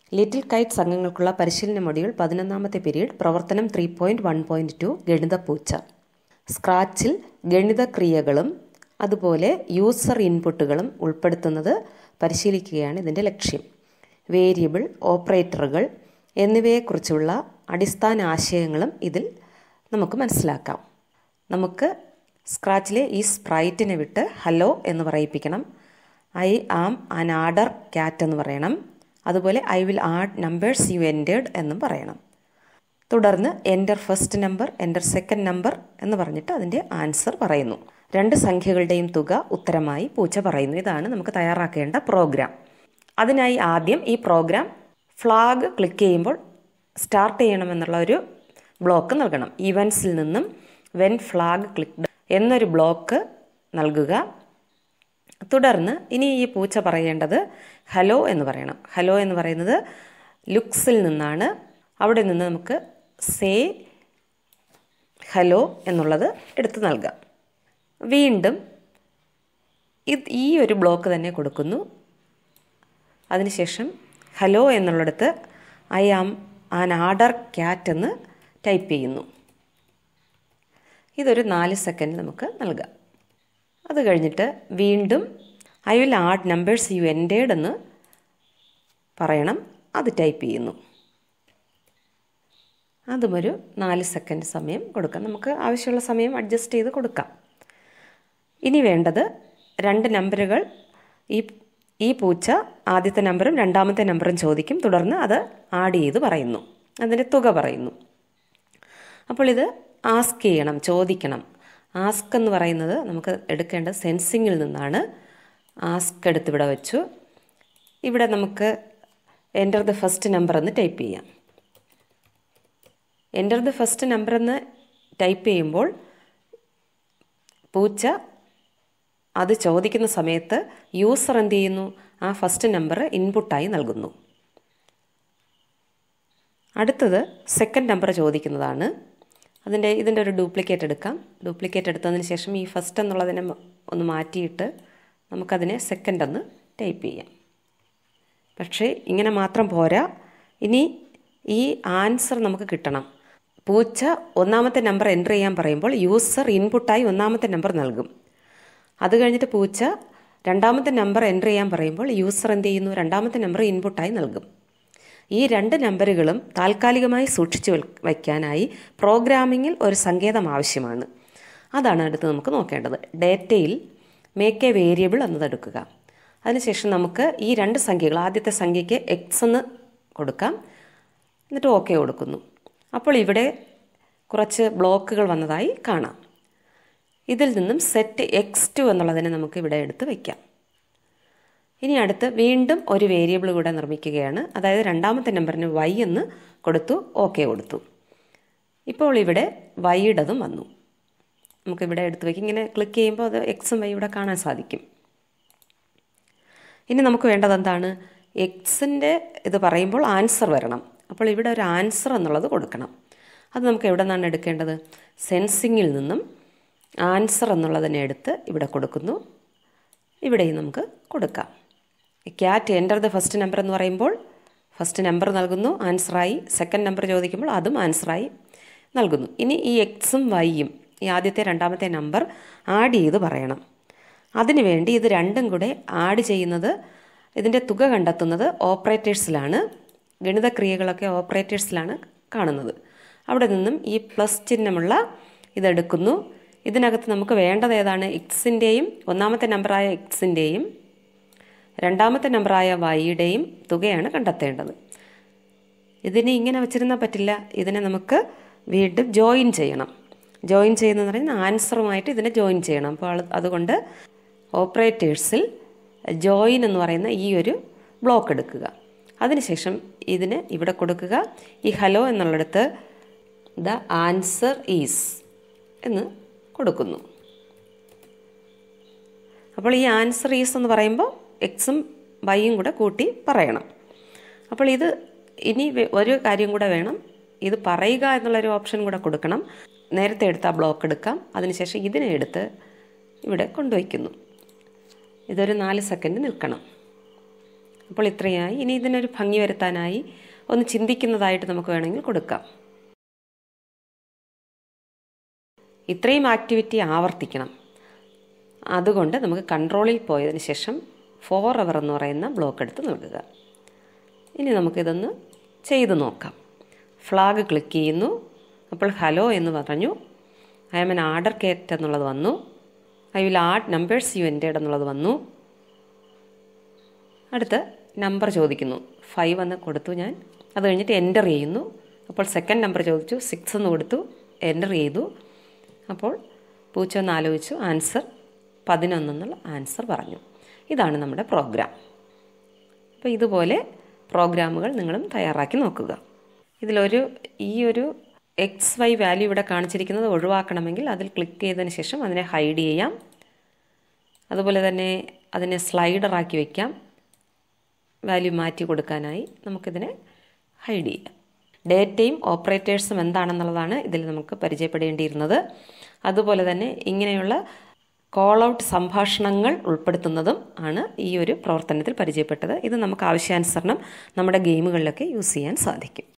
little Kites അംഗങ്ങൾക്കുള്ള പരിശീലന module പതിനൊന്നാമത്തെ period പ്രവർത്തനം three point one point two ഗണിത പൂച്ച സ്ക്രാച്ചിൽ ഗണിത ക്രിയകളും അതുപോലെ യൂസർ ഇൻപുട്ടുകളും ഉൾപ്പെടുത്തുന്നത് പരിശീലിക്കുകയാണ് ഇതിൻ്റെ ലക്ഷ്യം വേരിയബിൾ ഓപ്പറേറ്ററുകൾ എന്നിവയെക്കുറിച്ചുള്ള അടിസ്ഥാന ആശയങ്ങളും ഇതിൽ നമുക്ക് മനസ്സിലാക്കാം നമുക്ക് സ്ക്രാച്ചിലെ ഈ സ്പ്രൈറ്റിനെ വിട്ട് ഹലോ എന്ന് പറയിപ്പിക്കണം ഐ ആം അൻ ആർഡർ ക്യാറ്റ് എന്ന് പറയണം അതുപോലെ I will add numbers you entered എന്നും പറയണം തുടർന്ന് enter first number enter second number എന്ന് പറഞ്ഞിട്ട് അതിൻ്റെ ആൻസർ പറയുന്നു രണ്ട് സംഖ്യകളുടെയും തുക ഉത്തരമായി പൂച്ച പറയുന്നു ഇതാണ് നമുക്ക് തയ്യാറാക്കേണ്ട പ്രോഗ്രാം അതിനായി ആദ്യം ഈ പ്രോഗ്രാം ഫ്ലാഗ് ക്ലിക്ക് ചെയ്യുമ്പോൾ സ്റ്റാർട്ട് ചെയ്യണമെന്നുള്ള ഒരു ബ്ലോക്ക് നൽകണം ഈവൻസിൽ നിന്നും വെൻ ഫ്ലാഗ് ക്ലിക്ക് എന്നൊരു ബ്ലോക്ക് നൽകുക തുടർന്ന് ഇനി ഈ പൂച്ച പറയേണ്ടത് ഹലോ എന്ന് പറയണം ഹലോ എന്ന് പറയുന്നത് ലുക്സിൽ നിന്നാണ് അവിടെ നിന്ന് നമുക്ക് സേ ഹലോ എന്നുള്ളത് എടുത്തു നൽകാം വീണ്ടും ഇത് ഈ ഒരു ബ്ലോക്ക് തന്നെ കൊടുക്കുന്നു അതിനുശേഷം ഹലോ എന്നുള്ളിടത്ത് I am an order cat എന്ന് ടൈപ്പ് ചെയ്യുന്നു ഇതൊരു നാല് സെക്കൻഡ് നമുക്ക് നൽകാം അത് കഴിഞ്ഞിട്ട് വീണ്ടും I will add numbers you entered എന്ന് പറയണം അത് ടൈപ്പ് ചെയ്യുന്നു അതും ഒരു നാല് സെക്കൻഡ് സമയം കൊടുക്കാം നമുക്ക് ആവശ്യമുള്ള സമയം അഡ്ജസ്റ്റ് ചെയ്ത് കൊടുക്കാം ഇനി വേണ്ടത് രണ്ട് നമ്പറുകൾ ഈ ഈ പൂച്ച ആദ്യത്തെ നമ്പറും രണ്ടാമത്തെ നമ്പറും ചോദിക്കും തുടർന്ന് അത് ആഡ് ചെയ്ത് പറയുന്നു അതിൻ്റെ തുക പറയുന്നു അപ്പോൾ ഇത് ആസ്ക് ചെയ്യണം ചോദിക്കണം ആസ്ക് എന്ന് പറയുന്നത് നമുക്ക് എടുക്കേണ്ട സെൻസിങ്ങിൽ നിന്നാണ് ആസ്ക് എടുത്ത് ഇവിടെ വെച്ചു ഇവിടെ നമുക്ക് എൻ്റർ ദ ഫസ്റ്റ് നമ്പർ എന്ന് ടൈപ്പ് ചെയ്യാം എൻ്റർ ദ ഫസ്റ്റ് നമ്പർ എന്ന് ടൈപ്പ് ചെയ്യുമ്പോൾ പൂച്ച അത് ചോദിക്കുന്ന സമയത്ത് യൂസർ എന്ത് ചെയ്യുന്നു ആ ഫസ്റ്റ് നമ്പർ ഇൻപുട്ടായി നൽകുന്നു അടുത്തത് സെക്കൻഡ് നമ്പർ ചോദിക്കുന്നതാണ് അതിൻ്റെ ഇതിൻ്റെ ഒരു ഡ്യൂപ്ലിക്കേറ്റ് എടുക്കാം ഡ്യൂപ്ലിക്കേറ്റ് എടുത്തതിന് ശേഷം ഈ ഫസ്റ്റ് എന്നുള്ളതിനെ ഒന്ന് മാറ്റിയിട്ട് നമുക്കതിനെ സെക്കൻഡ് എന്ന് ടൈപ്പ് ചെയ്യാം പക്ഷേ ഇങ്ങനെ മാത്രം പോരാ ഇനി ഈ ആൻസർ നമുക്ക് കിട്ടണം പൂച്ച ഒന്നാമത്തെ നമ്പർ എൻ്റർ ചെയ്യാൻ പറയുമ്പോൾ യൂസർ ഇൻപുട്ടായി ഒന്നാമത്തെ നമ്പർ നൽകും അത് കഴിഞ്ഞിട്ട് പൂച്ച രണ്ടാമത്തെ നമ്പർ എൻ്റർ ചെയ്യാൻ പറയുമ്പോൾ യൂസർ എന്ത് ചെയ്യുന്നു രണ്ടാമത്തെ നമ്പർ ഇൻപുട്ടായി നൽകും ഈ രണ്ട് നമ്പറുകളും താൽക്കാലികമായി സൂക്ഷിച്ചു വയ്ക്കാനായി പ്രോഗ്രാമിങ്ങിൽ ഒരു സങ്കേതം ആവശ്യമാണ് അതാണ് അടുത്ത് നമുക്ക് നോക്കേണ്ടത് ഡേറ്റയിൽ മേക്ക് എ വേരിയബിൾ എന്നതെടുക്കുക അതിനുശേഷം നമുക്ക് ഈ രണ്ട് സംഖ്യകൾ ആദ്യത്തെ സംഖ്യയ്ക്ക് എക്സ് എന്ന് കൊടുക്കാം എന്നിട്ട് ഓക്കെ കൊടുക്കുന്നു അപ്പോൾ ഇവിടെ കുറച്ച് ബ്ലോക്കുകൾ വന്നതായി കാണാം ഇതിൽ നിന്നും സെറ്റ് എക്സ് ടു എന്നുള്ളതിനെ നമുക്ക് ഇവിടെ എടുത്ത് വയ്ക്കാം ഇനി അടുത്ത് വീണ്ടും ഒരു വേരിയബിൾ കൂടെ നിർമ്മിക്കുകയാണ് അതായത് രണ്ടാമത്തെ നമ്പറിന് വൈ എന്ന് കൊടുത്തു ഓക്കെ കൊടുത്തു ഇപ്പോൾ ഇവിടെ വൈയുടേതും വന്നു നമുക്കിവിടെ എടുത്ത് വയ്ക്കും ഇങ്ങനെ ക്ലിക്ക് ചെയ്യുമ്പോൾ അത് എക്സും വൈ ഇവിടെ കാണാൻ സാധിക്കും ഇനി നമുക്ക് വേണ്ടത് എന്താണ് എക്സിൻ്റെ ഇത് പറയുമ്പോൾ ആൻസർ വരണം അപ്പോൾ ഇവിടെ ഒരു ആൻസർ എന്നുള്ളത് കൊടുക്കണം അത് നമുക്ക് എവിടെ നിന്നാണ് എടുക്കേണ്ടത് സെൻസിങ്ങിൽ നിന്നും ആൻസർ എന്നുള്ളതിനെ എടുത്ത് ഇവിടെ കൊടുക്കുന്നു ഇവിടെയും നമുക്ക് കൊടുക്കാം cat enter the first number എന്ന് പറയുമ്പോൾ ഫസ്റ്റ് നമ്പർ നൽകുന്നു ആൻസറായി സെക്കൻഡ് നമ്പർ ചോദിക്കുമ്പോൾ അതും ആൻസറായി നൽകുന്നു ഇനി ഈ എക്സും വൈയും ഈ ആദ്യത്തെ രണ്ടാമത്തെ നമ്പർ ആഡ് ചെയ്ത് പറയണം അതിനുവേണ്ടി ഇത് രണ്ടും കൂടെ ആഡ് ചെയ്യുന്നത് ഇതിൻ്റെ തുക കണ്ടെത്തുന്നത് ഓപ്പറേറ്റേഴ്സിലാണ് ഗണിതക്രിയകളൊക്കെ ഓപ്പറേറ്റേഴ്സിലാണ് കാണുന്നത് അവിടെ നിന്നും ഈ പ്ലസ് ചിഹ്നമുള്ള ഇതെടുക്കുന്നു ഇതിനകത്ത് നമുക്ക് വേണ്ടത് ഏതാണ് എക്സിൻ്റെയും ഒന്നാമത്തെ നമ്പറായ എക്സിൻ്റെയും രണ്ടാമത്തെ നമ്പറായ വൈയുടെയും തുകയാണ് കണ്ടെത്തേണ്ടത് ഇതിനെ ഇങ്ങനെ വെച്ചിരുന്നാൽ പറ്റില്ല ഇതിനെ നമുക്ക് വീണ്ടും ജോയിൻ ചെയ്യണം ജോയിൻ ചെയ്യുന്നതെന്ന് പറയുന്നത് ആൻസറുമായിട്ട് ഇതിനെ ജോയിൻ ചെയ്യണം അപ്പോൾ അതുകൊണ്ട് ഓപ്പറേറ്റേഴ്സിൽ ജോയിൻ എന്ന് പറയുന്ന ഈ ഒരു ബ്ലോക്ക് എടുക്കുക അതിനുശേഷം ഇതിന് ഇവിടെ കൊടുക്കുക ഈ ഹലോ എന്നുള്ളിടത്ത് ദ ആൻസർ ഈസ് എന്ന് കൊടുക്കുന്നു അപ്പോൾ ഈ ആൻസർ ഈസ് എന്ന് പറയുമ്പോൾ എക്സും വൈയും കൂടെ കൂട്ടി പറയണം അപ്പോൾ ഇത് ഇനി ഒരു കാര്യം കൂടെ വേണം ഇത് പറയുക എന്നുള്ളൊരു ഓപ്ഷൻ കൂടെ കൊടുക്കണം നേരത്തെ എടുത്ത ആ ബ്ലോക്ക് എടുക്കാം അതിനുശേഷം ഇതിനെ എടുത്ത് ഇവിടെ കൊണ്ടുവയ്ക്കുന്നു ഇതൊരു നാല് സെക്കൻഡ് നിൽക്കണം അപ്പോൾ ഇത്രയായി ഇനി ഇതിനൊരു ഭംഗി വരുത്താനായി ഒന്ന് ചിന്തിക്കുന്നതായിട്ട് നമുക്ക് വേണമെങ്കിൽ കൊടുക്കാം ഇത്രയും ആക്ടിവിറ്റി ആവർത്തിക്കണം അതുകൊണ്ട് നമുക്ക് കൺട്രോളിൽ പോയതിന് ശേഷം ഫോർ അവർ എന്ന് പറയുന്ന ബ്ലോക്ക് എടുത്ത് നൽകുക ഇനി നമുക്കിതൊന്ന് ചെയ്തു നോക്കാം ഫ്ലാഗ് ക്ലിക്ക് ചെയ്യുന്നു അപ്പോൾ ഹലോ എന്ന് പറഞ്ഞു I am an order cat എന്നുള്ളത് വന്നു I will add numbers you entered എന്നുള്ളത് വന്നു അടുത്ത് നമ്പർ ചോദിക്കുന്നു ഫൈവ് എന്ന് കൊടുത്തു ഞാൻ അത് കഴിഞ്ഞിട്ട് എൻ്റർ ചെയ്യുന്നു അപ്പോൾ സെക്കൻഡ് നമ്പർ ചോദിച്ചു സിക്സ് എന്ന് കൊടുത്തു എൻ്റർ ചെയ്തു അപ്പോൾ പൂച്ച ഒന്ന് ആലോചിച്ചു ആൻസർ പതിനൊന്നെന്നുള്ള ആൻസർ പറഞ്ഞു ഇതാണ് നമ്മുടെ പ്രോഗ്രാം അപ്പോൾ ഇതുപോലെ പ്രോഗ്രാമുകൾ നിങ്ങളും തയ്യാറാക്കി നോക്കുക ഇതിലൊരു ഈ ഒരു എക്സ് വൈ വാല്യൂ ഇവിടെ കാണിച്ചിരിക്കുന്നത് ഒഴിവാക്കണമെങ്കിൽ അതിൽ ക്ലിക്ക് ചെയ്തതിന് ശേഷം അതിനെ ഹൈഡ് ചെയ്യാം അതുപോലെ തന്നെ അതിനെ സ്ലൈഡറാക്കി വയ്ക്കാം വാല്യൂ മാറ്റി കൊടുക്കാനായി നമുക്കിതിനെ ഹൈഡ് ചെയ്യാം ഡേറ്റയും ഓപ്പറേറ്റേഴ്സും എന്താണെന്നുള്ളതാണ് ഇതിൽ നമുക്ക് പരിചയപ്പെടേണ്ടിയിരുന്നത് അതുപോലെ തന്നെ ഇങ്ങനെയുള്ള കോൾ ഔട്ട് സംഭാഷണങ്ങൾ ഉൾപ്പെടുത്തുന്നതും ആണ് ഈ ഒരു പ്രവർത്തനത്തിൽ പരിചയപ്പെട്ടത് ഇത് നമുക്ക് ആവശ്യാനുസരണം നമ്മുടെ ഗെയിമുകളിലൊക്കെ യൂസ് ചെയ്യാൻ സാധിക്കും